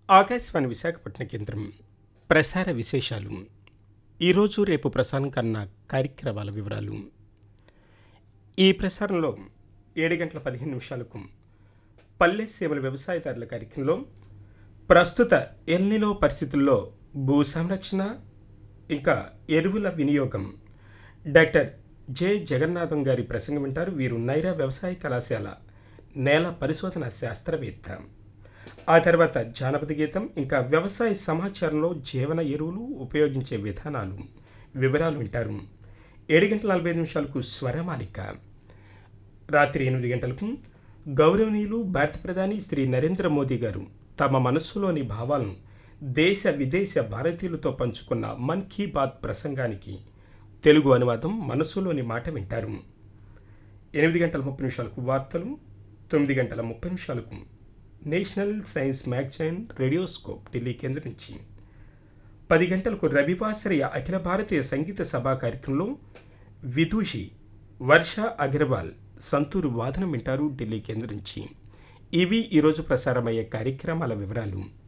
ఆకాశవాణి విశాఖపట్నం కేంద్రం ప్రసార విశేషాలు ఈరోజు రేపు ప్రసారం కన్నా కార్యక్రమాల వివరాలు ఈ ప్రసారంలో ఏడు గంటల పదిహేను నిమిషాలకు పల్లె సేవల వ్యవసాయదారుల కార్యక్రమంలో ప్రస్తుత ఎల్నిలో పరిస్థితుల్లో భూ సంరక్షణ ఇంకా ఎరువుల వినియోగం డాక్టర్ జె జగన్నాథం గారి ప్రసంగం వింటారు వీరు నైరా వ్యవసాయ కళాశాల నేల పరిశోధన శాస్త్రవేత్త ఆ తర్వాత జానపద గీతం ఇంకా వ్యవసాయ సమాచారంలో జీవన ఎరువులు ఉపయోగించే విధానాలు వివరాలు వింటారు ఏడు గంటల నలభై ఐదు నిమిషాలకు స్వరమాలిక రాత్రి ఎనిమిది గంటలకు గౌరవనీయులు భారత ప్రధాని శ్రీ నరేంద్ర మోదీ గారు తమ మనస్సులోని భావాలను దేశ విదేశ భారతీయులతో పంచుకున్న మన్ కీ బాత్ ప్రసంగానికి తెలుగు అనువాదం మనస్సులోని మాట వింటారు ఎనిమిది గంటల ముప్పై నిమిషాలకు వార్తలు తొమ్మిది గంటల ముప్పై నిమిషాలకు national science magazine radioscope Delhi కేంద్రం నుంచి పది గంటలకు రవివాసరియ అఖిల భారతీయ సంగీత సభా కార్యక్రమంలో విదూషి వర్ష అగర్వాల్ సంతూరు వాదనం వింటారు ఢిల్లీ కేంద్రం నుంచి ఇవి ఈరోజు ప్రసారమయ్యే కార్యక్రమాల వివరాలు